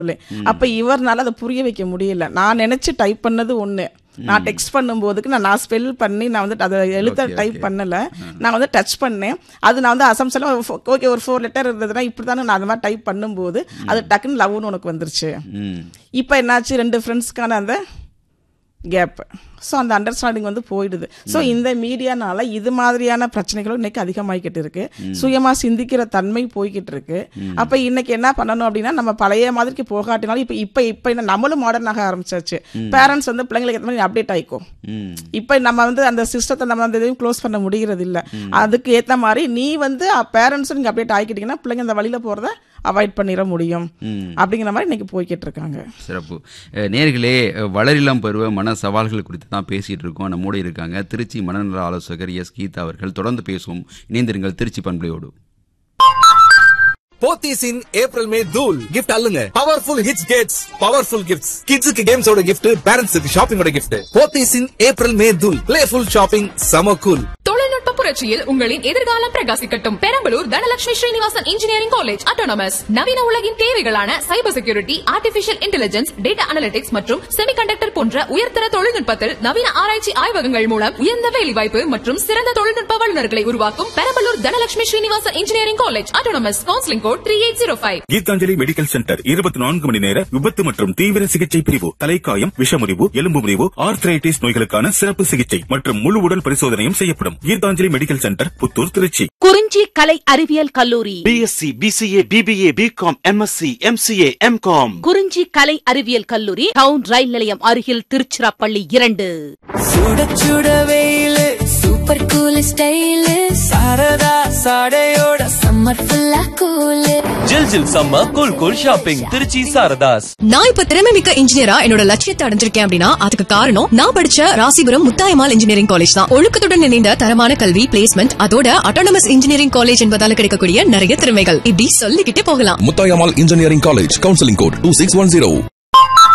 சொல்லி. அப்ப இவர்னால அதை புரிய வைக்க முடியல நான் நினைச்சு டைப் பண்ணது ஒண்ணு நான் டெக்ஸ்ட் பண்ணும்போதுக்கு நான் நான் ஸ்பெல் பண்ணி நான் வந்து அதை எழுத்த Okay, டைப் okay. பண்ணல நான் வந்து டச் பண்ணேன் அது நான் வந்து அசம்சல ஓகே ஒரு ஃபோர் லெட்டர் இருந்ததுன்னா இப்படி தானே நான் அந்த மாதிரி டைப் பண்ணும்போது அது டக்குன்னு லவ்னு உனக்கு வந்துருச்சு ம் இப்போ என்னாச்சு ரெண்டு ஃப்ரெண்ட்ஸ்க்கான அந்த கேப் ஸோ அந்த அண்டர்ஸ்டாண்டிங் வந்து போயிடுது ஸோ இந்த மீடியானால இது மாதிரியான பிரச்சனைகளும் இன்னைக்கு அதிகமாகிக்கிட்டு இருக்கு சுயமா சிந்திக்கிற தன்மை போய்கிட்டு இருக்கு அப்ப இன்னைக்கு என்ன பண்ணணும் அப்படின்னா நம்ம பழைய மாதிரிக்கு போகாட்டினாலும் இப்போ இப்போ இப்போ என்ன நம்மளும் மாடர்ன் ஆக ஆரம்பிச்சாச்சு பேரண்ட்ஸ் வந்து பிள்ளைங்களுக்கு ஏற்ற மாதிரி அப்டேட் ஆயிக்கும் ம் இப்போ நம்ம வந்து அந்த சிஸ்டத்தை நம்ம அந்த இதையும் க்ளோஸ் பண்ண முடிகிறது இல்ல அதுக்கு ஏத்த மாதிரி நீ வந்து பேரண்ட்ஸும் நீங்க அப்டேட் ஆகிக்கிட்டீங்கன்னா பிள்ளைங்க அந்த வழியில போறத அவாய்ட் பண்ணிட முடியும் ம் அப்படிங்கிற மாதிரி இன்னைக்கு போய்கிட்டு இருக்காங்க சிறப்பு அஹ், நேர்களே அஹ், வளரிளம் பருவ மன சவால்கள் குறித்து தான் பேசிட்டு இருக்கோம் நம்மோட இருக்காங்க திருச்சி மனநல ஆலோசகர் எஸ் கீதா அவர்கள் தொடர்ந்து பேசுவோம் இணைந்திருங்கள் திருச்சி பண்பலையோடு போத்தீஸ் இன் ஏப்ரல் மே தூல் கிஃப்ட் அல்லுங்க powerful hits gets powerful gifts கிட்ஸுக்கு கேம்ஸோட கிஃப்ட் பேரண்ட்ஸுக்கு ஷாப்பிங்கோட gift Pothys in April May தூல் பிளேஃபுல் ஷாப்பிங் சம கூல் தொழில்நுட்ப புரட்சியில் உங்களின் எதிர்காலம் பிரகாசிக்கட்டும் Perambalur Dhanalakshmi Srinivasan engineering college autonomous நவீன உலகின் தேவைகளான cyber security artificial intelligence data analytics மற்றும் செமிகண்டக்டர் போன்ற உயர்தர தொழில்நுட்பத்தில் நவீன ஆராய்ச்சி ஆய்வகங்கள் மூலம் உயர்ந்த வேலைவாய்ப்பு மற்றும் சிறந்த தொழில்நுட்ப வல்லுநர்களை உருவாக்கும் Perambalur Dhanalakshmi Srinivasan engineering college autonomous counselling code three eight zero five Geethanjali medical centre இருபத்தி நான்கு மணி நேர விபத்து மற்றும் தீவிர சிகிச்சை பிரிவு தலைக்காயம் விஷமுறிவு எலும்பு முறிவு ஆர்த்ரைட்டிஸ் நோய்களுக்கான சிறப்பு சிகிச்சை மற்றும் முழு உடல் பரிசோதனையும் செய்யப்படும் கீதாஞ்சலி மெடிக்கல் சென்டர் புத்தூர் திருச்சி குறிஞ்சி கலை அறிவியல் கல்லூரி BSc BCA BBA BCom MSc MCA MCom Kurinji கலை அறிவியல் கல்லூரி டவுன் ரயில் நிலையம் அருகில் திருச்சிராப்பள்ளி இரண்டு சுட சுட வெயிலு சூப்பர் கூல் ஸ்டைலு சாரதா சாடையோட சம்மர் ஃபுல்லா கூலு ஜில் ஜில் சம்ம cool cool shopping Trichy Saradhas நான் இப்ப திறமை மிக்க இன்ஜினியரா என்னோட லட்சியத்தை அடைஞ்சிருக்கேன் அப்படின்னா அதுக்கு காரணம் நான் படிச்ச ராசிபுரம் முத்தாயமால் இன்ஜினியரிங் காலேஜ் தான் ஒழுக்கத்துடன் இணைந்த தரமான கல்வி பிளேஸ்மெண்ட் அதோட அட்டானமஸ் இன்ஜினியரிங் காலேஜ் என்பதால கிடைக்கக்கூடிய நிறைய திறமைகள் இப்படி சொல்லிக்கிட்டே போகலாம் Muthayammal engineering college counselling code two six one zero